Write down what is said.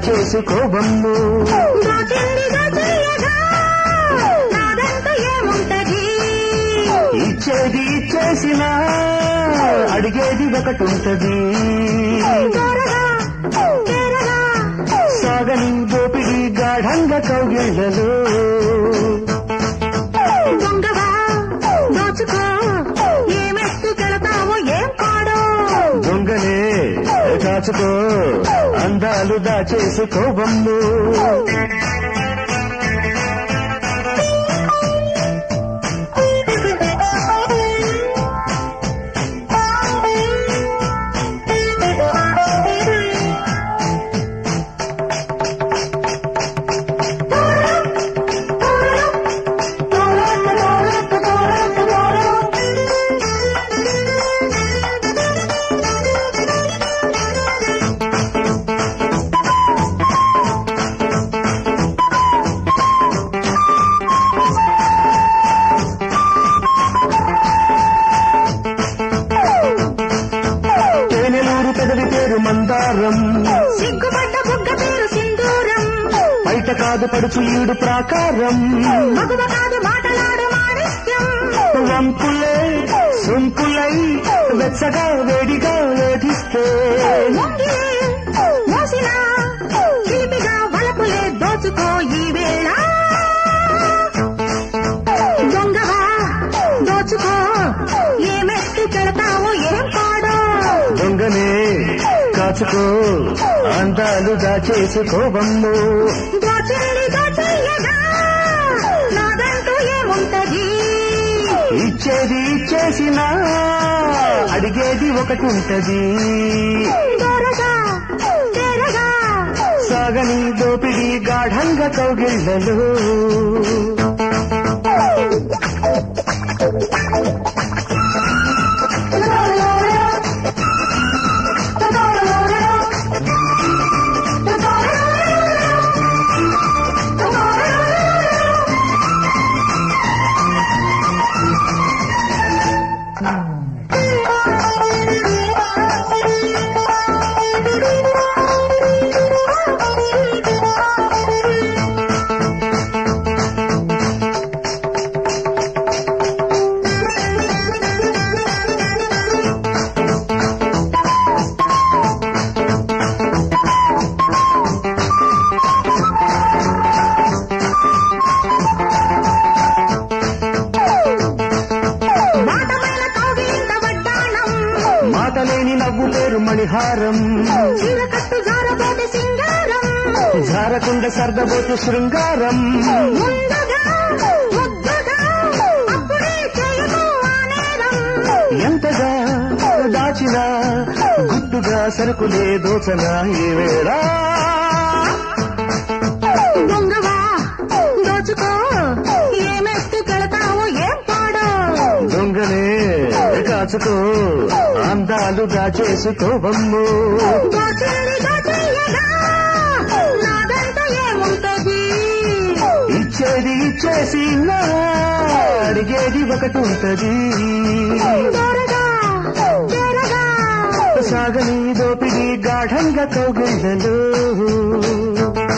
దాచేసుకోవమ్ము దోచింది దోచేయగా నాదంటూ ఏముంటది ఇచ్చేది ఇచ్చేసిన అడిగేది ఒకటి ఉంటది త్వరగా చేరగా సాగని దోపిడి గాఢంగా కౌగిళ్ళలో దొంగవా దోచుకో ఏమెత్తుకెళతావో ఏం పాడో దొంగనే కాచుకో అందాలు దాచేసుకోవమ్ము తేనెలూరు పెదవి పేరు మందారం సిగ్గుపడ్డ బుగ్గ పేరు సింధూరం బయట కాదు పడుచు ఈడు ప్రాకారం మగువ కాదు మాటలాడు మాణిక్యం వంపులే సొంపులై వెచ్చగా వేడిగా వేధిస్తే మొంగిలే మోసిన చిలిపిగా వలపులే దోచుకో ఈ వేళ దొంగవా దోచుకో ఏమెత్తు కెళతావో ఏం పాడో దొంగనే కాచుకో అందాలు దాచేసుకోవమ్ము దోచింది దోచేయగా నాదంటూ ఏముంటది ఇచ్చేది ఇచ్చేసిన అడిగేది ఒకటి ఉంటది దొరగా తెరగా సాగని దోపిడి గాఢంగా కౌగిళ్ళలు మాటమైన కౌగిలింత వడ్డాణం మాటలేని నవ్వు పేరు మణిహారం చీర కట్టు జారబోతే సింగారం జారకుండ సర్దబోతు శృంగారం ముందుగా ముద్దుగా అప్పుడే చేయకు ఆ నేరం ఎంతగా దాచినా గుట్టుగా సరుకులే దోచన ఈ వేళ దొంగవా దోచుకో ఏమెత్తు కెళతావో ఏం పాడో దొంగనే కాచుకో అందాలు దాచేసుకోవమ్ము దోచింది దోచేయగా నాదంటూ ఏముంటది ఇచ్చేది ఇచ్చేసి నా అడిగేది ఒకటి ఉంటది దొరగా తెరగా సాగని దోపిడి గాఢంగా కౌగిళ్ళలు